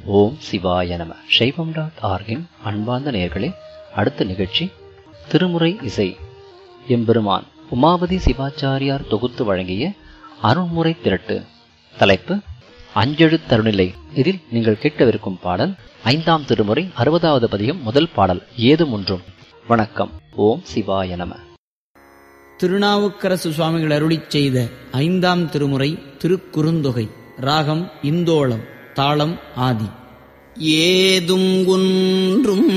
ஓம் சிவாய நம சைவம் டாட் ஆர்கின் அன்பார்ந்த நேயர்களே அடுத்த நிகழ்ச்சி திருமுறை இசை எம்பெருமான் உமாபதி சிவாச்சாரியார் தொகுத்து வழங்கிய அருள்முறை திரட்டு தலைப்பு அஞ்செழு தருணிலை இதில் நீங்கள் கேட்கவிருக்கும் பாடல் ஐந்தாம் திருமுறை அறுபதாவது பதிகம் முதல் பாடல் ஏதும் ஒன்றும் வணக்கம் ஓம் சிவாய நம திருநாவுக்கரசு சுவாமிகள் அருளிச் செய்த ஐந்தாம் திருமுறை திருக்குறுந்தொகை ராகம் இந்தோளம் தாளம் ஆதி ஏதும் ஒன்றும்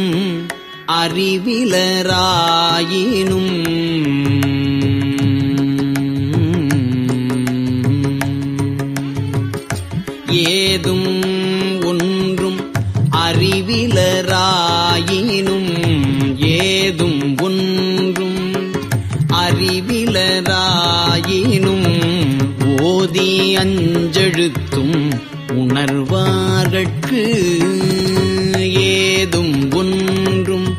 அறிவிலராயினும் ஏதும் ஒன்றும் அறிவிலராயினும் ஏதும் ஒன்றும் அறிவிலராயினும் ஓதி அஞ்செழுத்தும் உணர்வார்கட்கு ஏதும் ஒன்றும்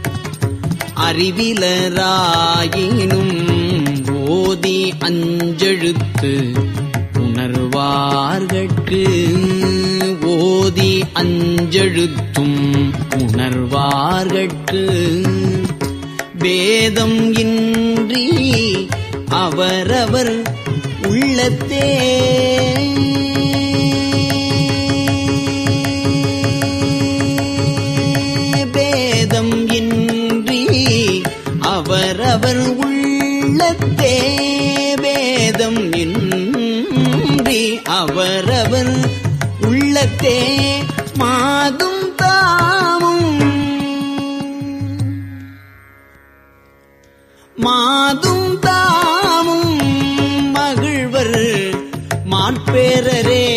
அறிவிலராயினும் ஓதி அஞ்செழுத்து உணர்வார்கட்கு ஓதி அஞ்செழுத்தும் உணர்வார்கட்கு வேதம் இன்றி அவரவர் உள்ளத்தே பேதம் இன்றி அவரவர் உள்ளத்தே வேதம் இன்றி அவரவர் உள்ளத்தே மாதும் தாமும் மாதும் தாமும் மகிழ்வர் மாட்பேரரே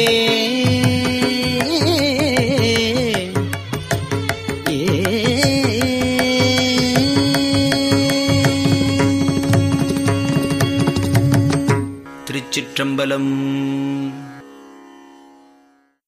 திருச்சிற்றம்பலம்